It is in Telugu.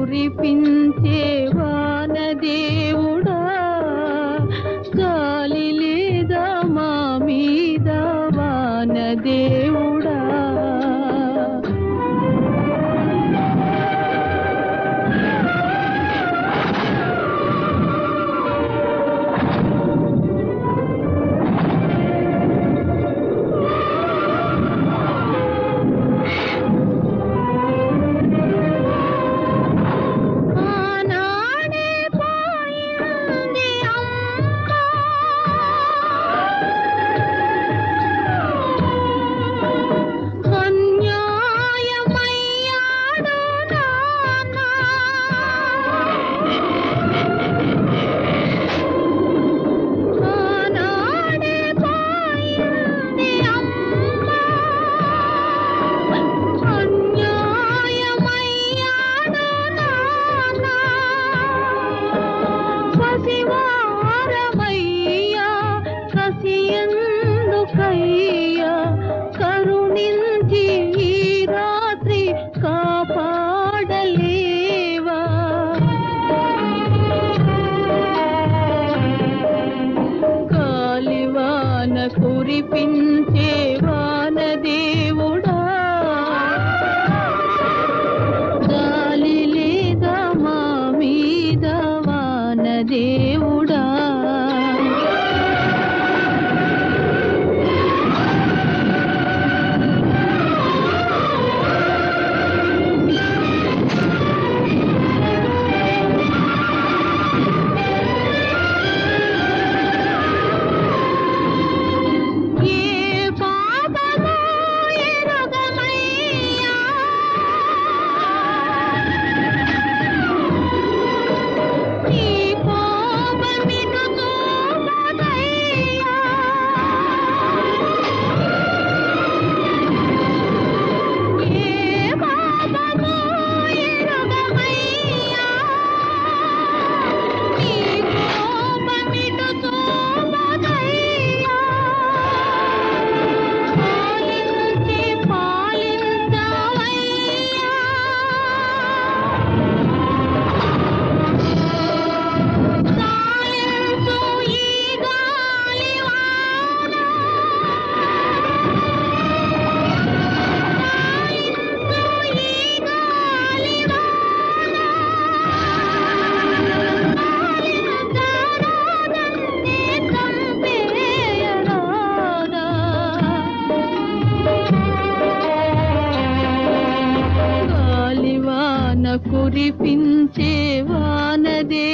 కురిపించే వానదేవుడా గాలి లేదా మా మీద వానదేవుడా ఆనాడే పోయింది అమ్మ అన్యాయమయ్యాడు నాన్న ఆనాడే పోయింది అమ్మ అన్యాయమయ్యాడు నాన్న పసివారమయ్యా కసియందుకయ్యా కరుణించి ఈ రాత్రి కాపాడలేవా కాలివాన కురిపించే వాన దేవుడా గాలి లేదా మా మీద వాన దేవుడా ఏ పాపమో ఎరుగమయ్యా నీ కోపమిటు చూపదయ్యా ఏ పాపమో ఎరుగమయ్యా నీ కోపమిటు చూపదయ్యా పాలించి పాలించవయ్యా సాలించు ఈ గాలివాన సాలించు ఈ గాలివాన సాలించరాదంటే చంపేయరాదా గాలివాన కురిపించే వాన